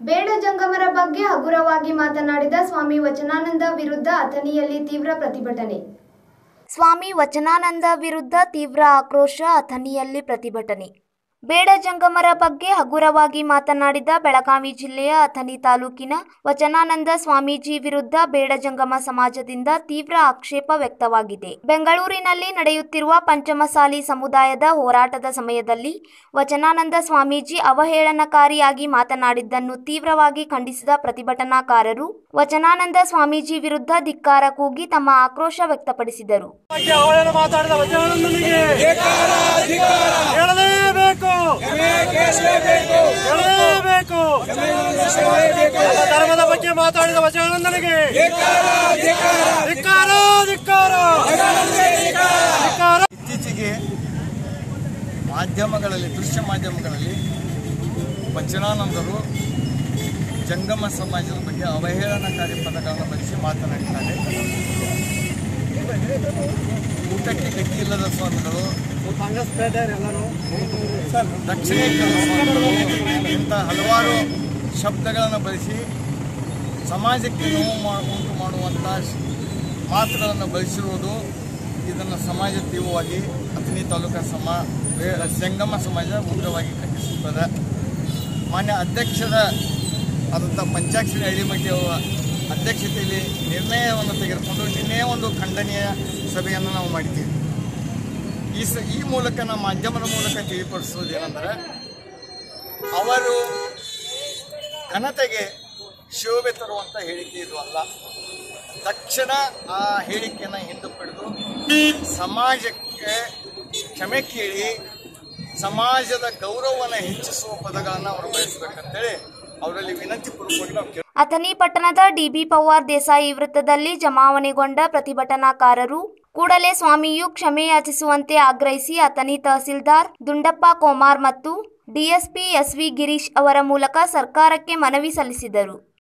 ಬೇಡ ಜಂಗಮರ ಬಗ್ಗೆ ಹಗುರವಾಗಿ ಮಾತನಾಡಿದ ಸ್ವಾಮಿ ವಚನಾನಂದ ವಿರುದ್ಧ ಅಥಣಿಯಲ್ಲಿ ತೀವ್ರ ಪ್ರತಿಭಟನೆ ಸ್ವಾಮಿ ವಚನಾನಂದ ವಿರುದ್ಧ ತೀವ್ರ ಆಕ್ರೋಶ ಅಥಣಿಯಲ್ಲಿ ಪ್ರತಿಭಟನೆ ಬೇಡ ಜಂಗಮರ ಬಗ್ಗೆ ಹಗುರವಾಗಿ ಮಾತನಾಡಿದ ಬೆಳಗಾವಿ ಜಿಲ್ಲೆಯ ಅಥಣಿ ತಾಲೂಕಿನ ವಚನಾನಂದ ಸ್ವಾಮೀಜಿ ವಿರುದ್ಧ ಬೇಡ ಜಂಗಮ ಸಮಾಜದಿಂದ ತೀವ್ರ ಆಕ್ಷೇಪ ವ್ಯಕ್ತವಾಗಿದೆ ಬೆಂಗಳೂರಿನಲ್ಲಿ ನಡೆಯುತ್ತಿರುವ ಪಂಚಮಸಾಲಿ ಸಮುದಾಯದ ಹೋರಾಟದ ಸಮಯದಲ್ಲಿ ವಚನಾನಂದ ಸ್ವಾಮೀಜಿ ಅವಹೇಳನಕಾರಿಯಾಗಿ ಮಾತನಾಡಿದ್ದನ್ನು ತೀವ್ರವಾಗಿ ಖಂಡಿಸಿದ ಪ್ರತಿಭಟನಾಕಾರರು ವಚನಾನಂದ ಸ್ವಾಮೀಜಿ ವಿರುದ್ಧ ಧಿಕ್ಕಾರ ಕೂಗಿ ತಮ್ಮ ಆಕ್ರೋಶ ವ್ಯಕ್ತಪಡಿಸಿದರು ಬಗ್ಗೆ ಅವಳೇನು ಮಾತಾಡಿದ ವಚನಾನಂದನಿಗೆ ಹೇಳಲೇಬೇಕು ಹೇಳಲೇಬೇಕು ನಮ್ಮ ಧರ್ಮದ ಬಗ್ಗೆ ಮಾತಾಡಿದ ವಚನಾನಂದನಿಗೆ ಧಿಕ್ಕಾರ ಧಿಕ್ಕಾರ ಧಿಕ್ಕಾರ ಇತ್ತೀಚೆಗೆ ಮಾಧ್ಯಮಗಳಲ್ಲಿ ದೃಶ್ಯ ಮಾಧ್ಯಮಗಳಲ್ಲಿ ವಚನಾನಂದರು ಜಂಗಮ ಸಮಾಜದ ಬಗ್ಗೆ ಅವಹೇಳನಕಾರಿ ಪದಗಳನ್ನು ಬಳಸಿ ಮಾತನಾಡಿದ್ದಾರೆ ಊಟಕ್ಕೆ ಗತಿ ಇಲ್ಲದ ಸ್ವಾಮಿಗಳು ದಕ್ಷಿಣೇಶ್ವರ ಸ್ವಾಮಿಗಳು ಇಂಥ ಹಲವಾರು ಶಬ್ದಗಳನ್ನು ಬಳಸಿ ಸಮಾಜಕ್ಕೆ ನೋವು ಮಾ- ಉಂಟು ಮಾಡುವಂಥ ಶ- ಮಾತುಗಳನ್ನು ಬಳಸಿರುವುದು ಇದನ್ನು ಸಮಾಜ ತೀವ್ರವಾಗಿ ಅಥಣಿ ತಾಲೂಕಾ ಸಮ ವೇ- ಸಂಗಮ ಸಮಾಜ ಉಗ್ರವಾಗಿ ಖಂಡಿಸುತ್ತದೆ ಮಾನ್ಯ ಅಧ್ಯಕ್ಷರ ಆದಂಥ ಪಂಚಾಕ್ಷರಿ ಅಳಿಮಟ್ಟಿ ಅವರ ಅಧ್ಯಕ್ಷತೆಯಲ್ಲಿ ನಿರ್ಣಯವನ್ನು ತೆಗೆದುಕೊಂಡು ನಿನ್ನೆ ಒಂದು ಖಂಡನೀಯ ಸಭೆಯನ್ನು ನಾವು ಮಾಡಿದ್ದೀವಿ ಈ ಸ ಈ ಮೂಲಕ ನಮ್ಮ ಮಾಧ್ಯಮದ ಮೂಲಕ ತಿಳಿಪಡಿಸುವುದೇನೆಂದರೆ ಅವರು ಘನತೆಗೆ ಶೋಭೆ ತರುವಂಥ ಹೇಳಿಕೆ ಇದು ಅಲ್ಲ ತಕ್ಷಣ ಆ ಹೇಳಿಕೆಯನ್ನು ಹಿಂದೆ ಪಡೆದು ಸಮಾಜಕ್ಕೆ ಕ್ಷಮೆ ಕೇಳಿ ಸಮಾಜದ ಗೌರವವನ್ನು ಹೆಚ್ಚಿಸುವ ಪದಗಳನ್ನು ಅವರು ಬಯಸಬೇಕಂತೇಳಿ ಅವರಲ್ಲಿ ವಿನಂತಿ ಪೂರ್ವಕವಾಗಿ ನಾವು ಕೇಳ ಅಥಣಿ ಪಟ್ಟಣದ ಡಿಬಿ ಪವಾರ್ ದೇಸಾಯಿ ವೃತ್ತದಲ್ಲಿ ಜಮಾವಣೆಗೊಂಡ ಪ್ರತಿಭಟನಾಕಾರರು ಕೂಡಲೇ ಸ್ವಾಮಿಯು ಕ್ಷಮೆ ಯಾಚಿಸುವಂತೆ ಆಗ್ರಹಿಸಿ ಅಥಣಿ ತಹಸೀಲ್ದಾರ್ ದುಂಡಪ್ಪ ಕೋಮಾರ್ ಮತ್ತು ಡಿಎಸ್ಪಿ ಎಸ್ವಿ ಗಿರೀಶ್ ಅವರ ಮೂಲಕ ಸರ್ಕಾರಕ್ಕೆ ಮನವಿ ಸಲ್ಲಿಸಿದರು